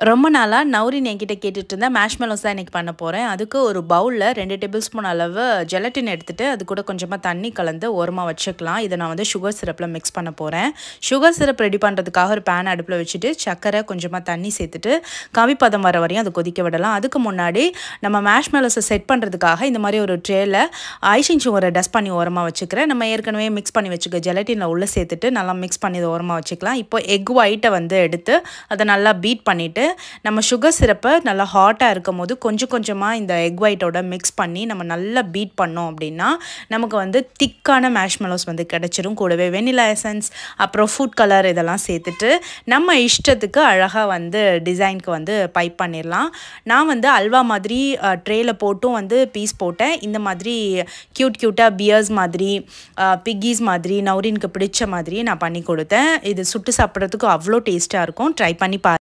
ரொம்ப நாளாக நௌரின் என்கிட்ட கேட்டுட்டு இருந்தேன் மேஷ்மெலோஸ் தான் இன்றைக்கி பண்ண போகிறேன் அதுக்கு ஒரு பவுலில் ரெண்டு டேபிள் ஸ்பூன் அளவு ஜெலட்டின் எடுத்துகிட்டு அது கூட கொஞ்சமாக தண்ணி கலந்து ஓரமாக வச்சுக்கலாம் இதை நான் வந்து சுகர் சிரப்பில் மிக்ஸ் பண்ண போகிறேன் சுகர் சிரப் ரெடி பண்ணுறதுக்காக ஒரு பேன் அடுப்பில் வச்சுட்டு சர்க்கரை கொஞ்சமாக தண்ணி சேர்த்துட்டு கவி பதம் வர வரையும் அதை கொதிக்க விடலாம் அதுக்கு முன்னாடி நம்ம மேஷ்மெலோஸை செட் பண்ணுறதுக்காக இந்த மாதிரி ஒரு ட்ரேயில் ஐசிங் சுகரை டஸ்ட் பண்ணி ஓரமாக வச்சுக்கிறேன் நம்ம ஏற்கனவே மிக்ஸ் பண்ணி வச்சுக்க ஜெலட்டினில் உள்ளே சேர்த்துட்டு நல்லா மிக்ஸ் பண்ணி இதை ஓரமாக வச்சுக்கலாம் இப்போ எக் ஒயிட்டை வந்து எடுத்து அதை நல்லா பீட் பண்ணிவிட்டு நம்ம சுகர் சிரப்பை நல்லா ஹாட்டாக இருக்கும் போது கொஞ்சம் கொஞ்சமாக இந்த எக் ஒயிட்டோட மிக்ஸ் பண்ணி நம்ம நல்லா பீட் பண்ணோம் அப்படின்னா நமக்கு வந்து திக்கான மேஷ்மெலோஸ் வந்து கிடச்சிரும் கூடவே வெனிலா எசன்ஸ் அப்புறம் ஃபுட் கலர் இதெல்லாம் சேர்த்துட்டு நம்ம இஷ்டத்துக்கு அழகாக வந்து டிசைனுக்கு வந்து பைப் பண்ணிடலாம் நான் வந்து அல்வா மாதிரி ட்ரேயில் போட்டும் வந்து பீஸ் போட்டேன் இந்த மாதிரி க்யூட் க்யூட்டாக பியர்ஸ் மாதிரி பிக்கீஸ் மாதிரி நௌரினுக்கு பிடிச்ச மாதிரி நான் பண்ணி கொடுத்தேன் இது சுட்டு சாப்பிட்றதுக்கு அவ்வளோ டேஸ்ட்டாக இருக்கும் ட்ரை பண்ணி பா